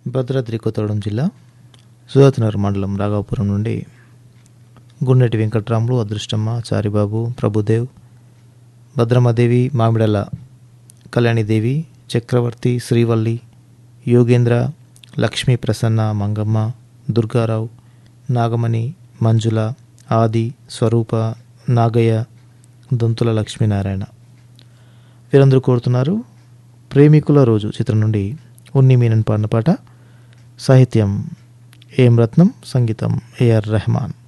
భద్రాద్రి కొత్తగూడెం జిల్లా సుధాతనగర్ మండలం రాఘాపురం నుండి గుండెటి వెంకట్రాములు అదృష్టమ్మ చారిబాబు ప్రభుదేవ్ భద్రమ్మదేవి మామిడల కళ్యాణిదేవి చక్రవర్తి శ్రీవల్లి యోగేంద్ర లక్ష్మీ ప్రసన్న మంగమ్మ దుర్గారావు నాగమణి మంజుల ఆది స్వరూప నాగయ్య దొంతుల లక్ష్మీనారాయణ వీరందరూ కోరుతున్నారు ప్రేమికుల రోజు చిత్రం నుండి ఉన్ని మీనన్ పాడిన పాట సాహిత్యం ఏం రత్నం సంగీతం ఏఆర్ రెహమాన్